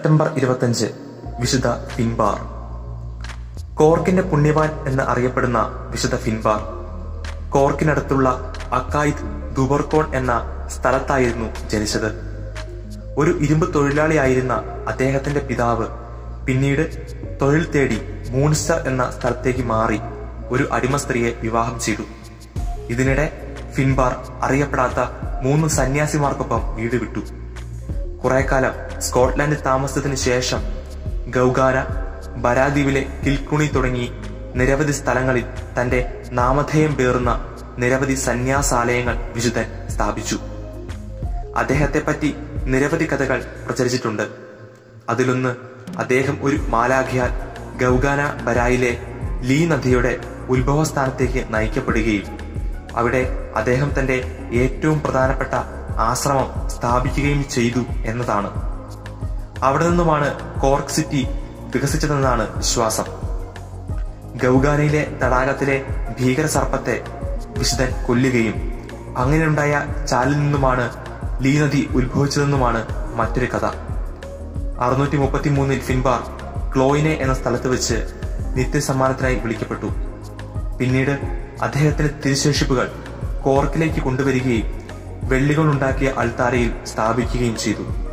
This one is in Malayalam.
സെപ്റ്റംബർ ഇരുപത്തഞ്ച് വിശുദ്ധ ഫിൻബാർ കോർക്കിന്റെ പുണ്യവാൻ എന്ന് അറിയപ്പെടുന്ന വിശുദ്ധ ഫിൻബാർ കോർക്കിനടുത്തുള്ള അക്കായിദ് ദുബർക്കോൺ എന്ന സ്ഥലത്തായിരുന്നു ജനിച്ചത് ഒരു ഇരുമ്പ് തൊഴിലാളിയായിരുന്ന അദ്ദേഹത്തിന്റെ പിതാവ് പിന്നീട് തൊഴിൽ തേടി മൂൺസ്റ്റർ എന്ന സ്ഥലത്തേക്ക് മാറി ഒരു അടിമ സ്ത്രീയെ വിവാഹം ചെയ്തു ഇതിനിടെ ഫിൻബാർ അറിയപ്പെടാത്ത മൂന്ന് സന്യാസിമാർക്കൊപ്പം വീട് വിട്ടു കുറെ കാലം സ്കോട്ട്ലാൻഡിൽ താമസത്തിന് ശേഷം ഗൗഗാന ബരാദ്വീപിലെ കിൽക്കുണി തുടങ്ങി നിരവധി സ്ഥലങ്ങളിൽ തന്റെ നാമധേയം പേറുന്ന നിരവധി സന്യാസാലയങ്ങൾ വിശുദ്ധൻ സ്ഥാപിച്ചു അദ്ദേഹത്തെപ്പറ്റി നിരവധി കഥകൾ പ്രചരിച്ചിട്ടുണ്ട് അതിലൊന്ന് അദ്ദേഹം ഒരു മാലാഖിയാൽ ഗൗഗാന ബരായിലെ ലീ നദിയുടെ ഉത്ഭവസ്ഥാനത്തേക്ക് നയിക്കപ്പെടുകയും അവിടെ അദ്ദേഹം തന്റെ ഏറ്റവും പ്രധാനപ്പെട്ട ആശ്രമം സ്ഥാപിക്കുകയും ചെയ്തു എന്നതാണ് അവിടെ നിന്നുമാണ് കോർക്ക് സിറ്റി വികസിച്ചതെന്നാണ് വിശ്വാസം ഗൗഗാനയിലെ തടാകത്തിലെ ഭീകര സർപ്പത്തെ വിശുദ്ധൻ കൊല്ലുകയും അങ്ങനെയുണ്ടായ ചാലിൽ നിന്നുമാണ് ലീ നദി ഉത്ഭവിച്ചതെന്നുമാണ് മറ്റൊരു കഥ അറുന്നൂറ്റി മുപ്പത്തി മൂന്നിൽ ഫിൻബാർ ക്ലോയിനെ എന്ന സ്ഥലത്ത് വെച്ച് നിത്യസമ്മാനത്തിനായി വിളിക്കപ്പെട്ടു പിന്നീട് അദ്ദേഹത്തിന്റെ തിരുശേഷിപ്പുകൾ കോർക്കിലേക്ക് കൊണ്ടുവരികയും വെള്ളികൾ ഉണ്ടാക്കിയ അൾത്താരയിൽ സ്ഥാപിക്കുകയും ചെയ്തു